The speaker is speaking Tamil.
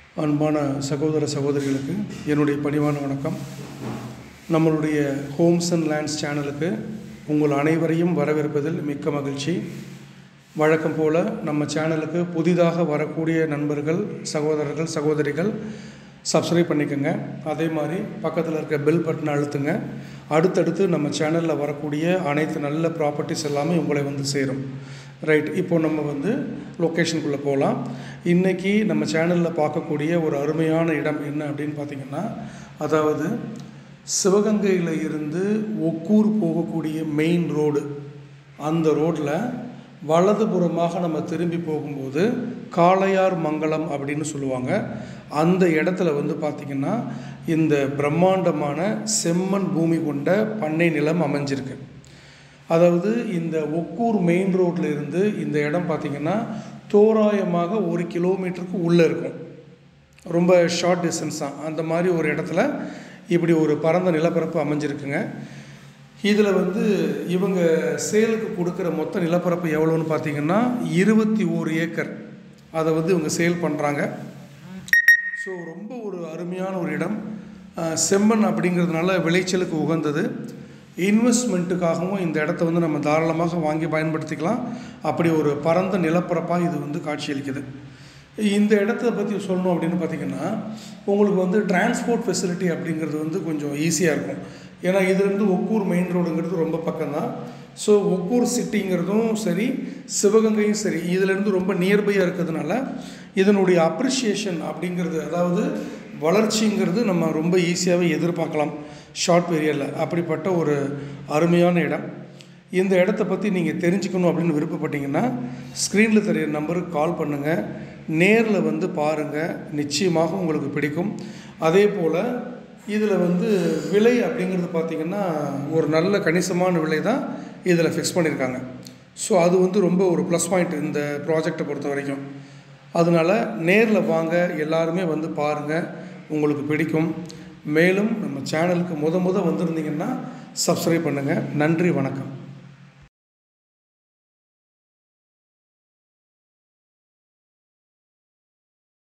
அன்பான சகோதர சகோதரிகளுக்கு என்னுடைய பணிவான வணக்கம் நம்மளுடைய ஹோம்ஸ் அண்ட் லேண்ட்ஸ் சேனலுக்கு உங்கள் அனைவரையும் வரவேற்பதில் மிக்க மகிழ்ச்சி வழக்கம் போல் நம்ம சேனலுக்கு புதிதாக வரக்கூடிய நண்பர்கள் சகோதரர்கள் சகோதரிகள் சப்ஸ்கிரைப் பண்ணிக்கோங்க அதே மாதிரி பக்கத்தில் இருக்க பெல் பட்டனை அழுத்துங்க அடுத்தடுத்து நம்ம சேனலில் வரக்கூடிய அனைத்து நல்ல ப்ராப்பர்ட்டிஸ் எல்லாமே உங்களை வந்து சேரும் ரைட் இப்போ நம்ம வந்து லொக்கேஷனுக்குள்ளே போகலாம் இன்றைக்கி நம்ம சேனலில் பார்க்கக்கூடிய ஒரு அருமையான இடம் என்ன அப்படின்னு பார்த்திங்கன்னா அதாவது சிவகங்கையில் இருந்து ஒக்கூர் போகக்கூடிய மெயின் ரோடு அந்த ரோட்டில் வலதுபுறமாக நம்ம திரும்பி போகும்போது காளையார் மங்கலம் அப்படின்னு சொல்லுவாங்க அந்த இடத்துல வந்து பார்த்திங்கன்னா இந்த பிரம்மாண்டமான செம்மண் பூமி கொண்ட பண்ணை நிலம் அமைஞ்சிருக்கு அதாவது இந்த ஒக்கூர் மெயின் ரோட்டில் இருந்து இந்த இடம் பார்த்திங்கன்னா தோராயமாக ஒரு கிலோமீட்டருக்கு உள்ளே இருக்கும் ரொம்ப ஷார்ட் டிஸ்டன்ஸ் தான் அந்த மாதிரி ஒரு இடத்துல இப்படி ஒரு பரந்த நிலப்பரப்பு அமைஞ்சிருக்குங்க இதில் வந்து இவங்க சேலுக்கு கொடுக்குற மொத்த நிலப்பரப்பு எவ்வளோன்னு பார்த்தீங்கன்னா இருபத்தி ஓரு ஏக்கர் அதை வந்து இவங்க சேல் பண்ணுறாங்க ஸோ ரொம்ப ஒரு அருமையான ஒரு இடம் செம்மண் அப்படிங்கிறதுனால விளைச்சலுக்கு உகந்தது இன்வெஸ்ட்மெண்ட்டுக்காகவும் இந்த இடத்த வந்து நம்ம தாராளமாக வாங்கி பயன்படுத்திக்கலாம் அப்படி ஒரு பரந்த நிலப்பரப்பாக இது வந்து காட்சியளிக்குது இந்த இடத்த பற்றி சொல்லணும் அப்படின்னு பார்த்திங்கன்னா உங்களுக்கு வந்து டிரான்ஸ்போர்ட் ஃபெசிலிட்டி அப்படிங்கிறது வந்து கொஞ்சம் ஈஸியாக இருக்கும் ஏன்னா இதுலேருந்து ஒக்கூர் மெயின் ரோடுங்கிறது ரொம்ப பக்கம்தான் ஸோ ஒக்கூர் சிட்டிங்கிறதும் சரி சிவகங்கையும் சரி இதுலேருந்து ரொம்ப நியர்பையாக இருக்கிறதுனால இதனுடைய அப்ரிஷியேஷன் அப்படிங்கிறது அதாவது வளர்ச்சிங்கிறது நம்ம ரொம்ப ஈஸியாகவே எதிர்பார்க்கலாம் ஷார்ட் பீரியடில் அப்படிப்பட்ட ஒரு அருமையான இடம் இந்த இடத்த பற்றி நீங்கள் தெரிஞ்சுக்கணும் அப்படின்னு விருப்பப்பட்டீங்கன்னா ஸ்க்ரீனில் தெரியிற நம்பருக்கு கால் பண்ணுங்கள் நேரில் வந்து பாருங்கள் நிச்சயமாக உங்களுக்கு பிடிக்கும் அதே போல் இதில் வந்து விலை அப்படிங்கிறது பார்த்திங்கன்னா ஒரு நல்ல கணிசமான விலை தான் இதில் ஃபிக்ஸ் பண்ணியிருக்காங்க ஸோ அது வந்து ரொம்ப ஒரு ப்ளஸ் பாயிண்ட் இந்த ப்ராஜெக்டை பொறுத்த வரைக்கும் அதனால் நேரில் வாங்க எல்லாருமே வந்து பாருங்கள் உங்களுக்கு பிடிக்கும் மேலும் நம்ம சேனலுக்கு முத முத வந்திருந்தீங்கன்னா சப்ஸ்கிரைப் பண்ணுங்கள் நன்றி வணக்கம்